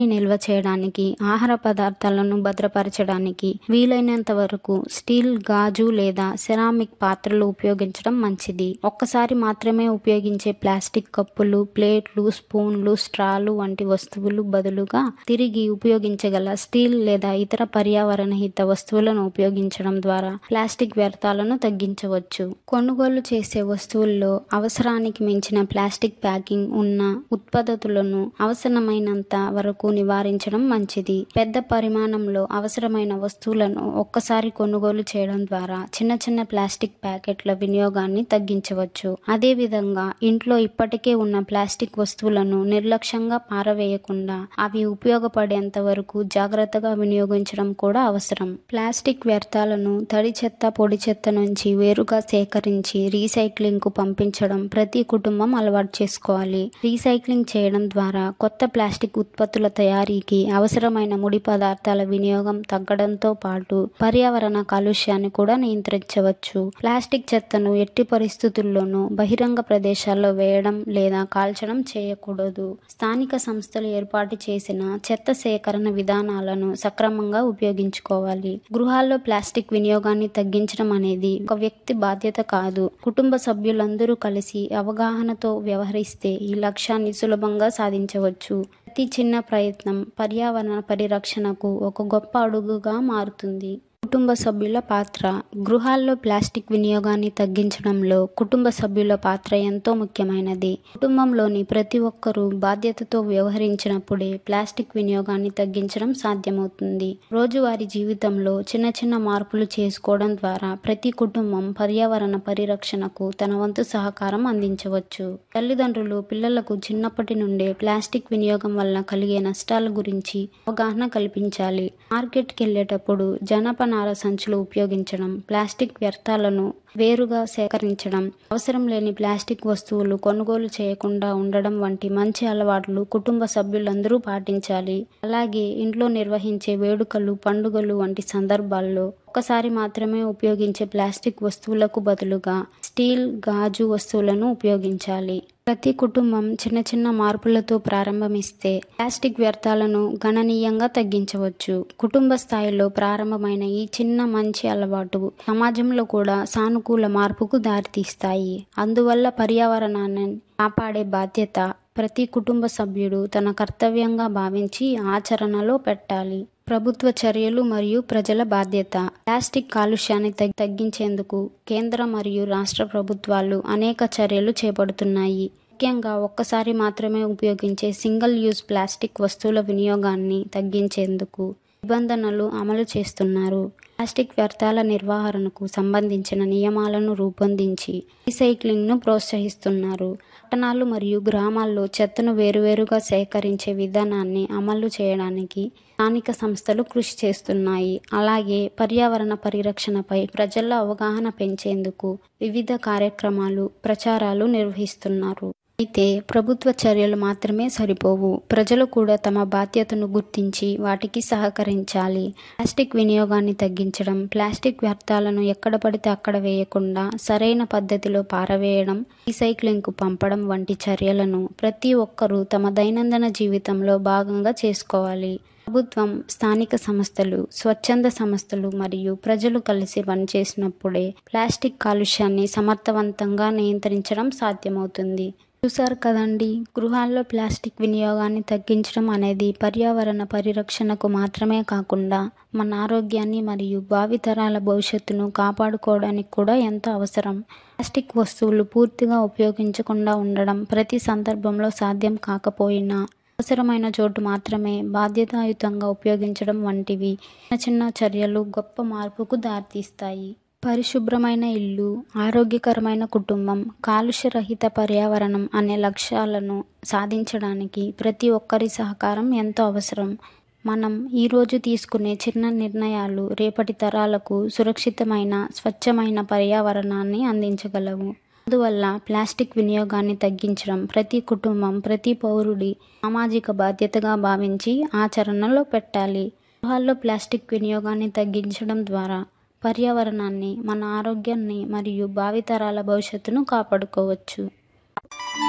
నిల్వ చేయడానికి ఆహార పదార్థాలను భద్రపరచడానికి వీలైనంత వరకు స్టీల్ గాజు లేదా సెరామిక్ పాత్రలు ఉపయోగించడం మంచిది ఒక్కసారి మాత్రమే ఉపయోగించే ప్లాస్టిక్ కప్పులు ప్లేట్లు స్పూన్లు స్ట్రాలు వంటి వస్తువులు బదులుగా తిరిగి ఉపయోగించగల స్టీల్ లేదా ఇతర పర్యావరణ హిత వస్తువులను ఉపయోగించడం ద్వారా ప్లాస్టిక్ వ్యర్థాలను తగ్గించవచ్చు కొనుగోలు చేసే వస్తువుల్లో అవసరానికి మించిన ప్లాస్టిక్ ప్యాకింగ్ ఉన్న ఉత్పత్తులను అవసరమైనంత వరకు నివారించడం మంచిది పెద్ద పరిమాణంలో అవసరమైన వస్తువులను ఒక్కసారి కొనుగోలు చేయడం ద్వారా చిన్న చిన్న ప్లాస్టిక్ ప్యాకెట్ల వినియోగాన్ని తగ్గించవచ్చు అదేవిధంగా ఇంట్లో ఇప్పటికే ఉన్న ప్లాస్టిక్ వస్తువులను నిర్లక్ష్యంగా పారవేయకుండా అవి ఉపయోగపడేంత వరకు జాగ్రత్తగా వినియోగించడం కూడా అవసరం ప్లాస్టిక్ వ్యర్థాలను తడి చెత్త పొడి చెత్త నుంచి వేరుగా సేకరించి రీసైక్లింగ్ కు పంపించడం ప్రతి కుటుంబం అలవాటు చేసుకోవాలి రీసైక్లింగ్ చేయడం ద్వారా కొత్త ప్లాస్టిక్ ఉత్పత్తుల తయారీకి అవసరమైన ముడి పదార్థాల వినియోగం తగ్గడంతో పాటు పర్యావరణ కాలుష్యాన్ని కూడా నియంత్రించవచ్చు ప్లాస్టిక్ చెత్తను ఎట్టి పరిస్థితుల్లోనూ బహిరంగ ప్రదేశాల్లో వేయడం లేదా కాల్చడం చేయకూడదు స్థానిక సంస్థలు ఏర్పాటు చేసిన చెత్త సేకరణ విధానాలను సక్రమంగా ఉపయోగించుకోవాలి గృహాల్లో ప్లాస్టిక్ వినియోగాన్ని తగ్గించడం అనేది ఒక వ్యక్తి బాధ్యత కాదు కుటుంబ సభ్యులందరూ కలిసి అవగాహనతో వ్యవహరిస్తే ఈ లక్ష్యాన్ని సులభంగా సాధించవచ్చు ప్రతి చిన్న ప్రయత్నం పర్యావరణ పరిరక్షణకు ఒక గొప్ప అడుగుగా మారుతుంది కుటుంబ సభ్యుల పాత్ర గృహాల్లో ప్లాస్టిక్ వినియోగాన్ని తగ్గించడంలో కుటుంబ సభ్యుల పాత్ర ఎంతో ముఖ్యమైనది కుటుంబంలోని ప్రతి ఒక్కరూ బాధ్యతతో వ్యవహరించినప్పుడే ప్లాస్టిక్ వినియోగాన్ని తగ్గించడం సాధ్యమవుతుంది రోజువారీ జీవితంలో చిన్న చిన్న మార్పులు చేసుకోవడం ద్వారా ప్రతి కుటుంబం పర్యావరణ పరిరక్షణకు తన వంతు సహకారం అందించవచ్చు తల్లిదండ్రులు పిల్లలకు చిన్నప్పటి నుండే ప్లాస్టిక్ వినియోగం వల్ల కలిగే నష్టాల గురించి అవగాహన కల్పించాలి మార్కెట్కి వెళ్ళేటప్పుడు జనపనార సంచులు ఉపయోగించడం ప్లాస్టిక్ వ్యర్థాలను వేరుగా సేకరించడం అవసరం లేని ప్లాస్టిక్ వస్తువులు కొనుగోలు చేయకుండా ఉండడం వంటి మంచి అలవాట్లు కుటుంబ సభ్యులందరూ పాటించాలి అలాగే ఇంట్లో నిర్వహించే వేడుకలు పండుగలు వంటి సందర్భాల్లో ఒక్కసారి మాత్రమే ఉపయోగించే ప్లాస్టిక్ వస్తువులకు బదులుగా స్టీల్ గాజు వస్తువులను ఉపయోగించాలి ప్రతి కుటుంబం చిన్న చిన్న మార్పులతో ప్రారంభమిస్తే ప్లాస్టిక్ వ్యర్థాలను గణనీయంగా తగ్గించవచ్చు కుటుంబ స్థాయిలో ప్రారంభమైన ఈ చిన్న మంచి అలవాటు సమాజంలో కూడా సానుకూల మార్పుకు దారితీస్తాయి అందువల్ల పర్యావరణాన్ని కాపాడే బాధ్యత ప్రతి కుటుంబ సభ్యుడు తన కర్తవ్యంగా భావించి ఆచరణలో పెట్టాలి ప్రభుత్వ చర్యలు మరియు ప్రజల బాధ్యత ప్లాస్టిక్ కాలుష్యాన్ని తగ్గించేందుకు కేంద్ర మరియు రాష్ట్ర ప్రభుత్వాలు అనేక చర్యలు చేపడుతున్నాయి ముఖ్యంగా ఒక్కసారి మాత్రమే ఉపయోగించే సింగిల్ యూజ్ ప్లాస్టిక్ వస్తువుల వినియోగాన్ని తగ్గించేందుకు నిబంధనలు అమలు చేస్తున్నారు ప్లాస్టిక్ వ్యర్థాల నిర్వహణకు సంబంధించిన నియమాలను రూపొందించి రీసైక్లింగ్ను ప్రోత్సహిస్తున్నారు పట్టణాలు మరియు గ్రామాల్లో చెత్తను వేరువేరుగా సేకరించే విధానాన్ని అమలు చేయడానికి స్థానిక సంస్థలు కృషి చేస్తున్నాయి అలాగే పర్యావరణ పరిరక్షణపై ప్రజల్లో అవగాహన పెంచేందుకు వివిధ కార్యక్రమాలు ప్రచారాలు నిర్వహిస్తున్నారు అయితే ప్రభుత్వ చర్యలు మాత్రమే సరిపోవు ప్రజలు కూడా తమ బాధ్యతను గుర్తించి వాటికి సహకరించాలి ప్లాస్టిక్ వినియోగాన్ని తగ్గించడం ప్లాస్టిక్ వ్యర్థాలను ఎక్కడ పడితే అక్కడ వేయకుండా సరైన పద్ధతిలో పారవేయడం రీసైక్లింగ్కు పంపడం వంటి చర్యలను ప్రతి ఒక్కరూ తమ దైనందిన జీవితంలో భాగంగా చేసుకోవాలి ప్రభుత్వం స్థానిక సంస్థలు స్వచ్ఛంద సంస్థలు మరియు ప్రజలు కలిసి పనిచేసినప్పుడే ప్లాస్టిక్ కాలుష్యాన్ని సమర్థవంతంగా నియంత్రించడం సాధ్యమవుతుంది చూసారు కదండి గృహాల్లో ప్లాస్టిక్ వినియోగాన్ని తగ్గించడం అనేది పర్యావరణ పరిరక్షణకు మాత్రమే కాకుండా మన ఆరోగ్యాన్ని మరియు భావితరాల భవిష్యత్తును కాపాడుకోవడానికి కూడా ఎంతో అవసరం ప్లాస్టిక్ వస్తువులు పూర్తిగా ఉపయోగించకుండా ఉండడం ప్రతి సందర్భంలో సాధ్యం కాకపోయినా అవసరమైన చోటు మాత్రమే బాధ్యతాయుతంగా ఉపయోగించడం వంటివి చిన్న చిన్న చర్యలు గొప్ప మార్పుకు దారితీస్తాయి పరిశుభ్రమైన ఇల్లు ఆరోగ్యకరమైన కుటుంబం కాలుష్యరహిత పర్యావరణం అనే లక్ష్యాలను సాధించడానికి ప్రతి ఒక్కరి సహకారం ఎంతో అవసరం మనం ఈరోజు తీసుకునే చిన్న నిర్ణయాలు రేపటి తరాలకు సురక్షితమైన స్వచ్ఛమైన పర్యావరణాన్ని అందించగలవు అందువల్ల ప్లాస్టిక్ వినియోగాన్ని తగ్గించడం ప్రతి కుటుంబం ప్రతి పౌరుడి సామాజిక బాధ్యతగా భావించి ఆచరణలో పెట్టాలి గృహాల్లో ప్లాస్టిక్ వినియోగాన్ని తగ్గించడం ద్వారా పర్యావరణాన్ని మన ఆరోగ్యాన్ని మరియు భావితరాల భవిష్యత్తును కాపాడుకోవచ్చు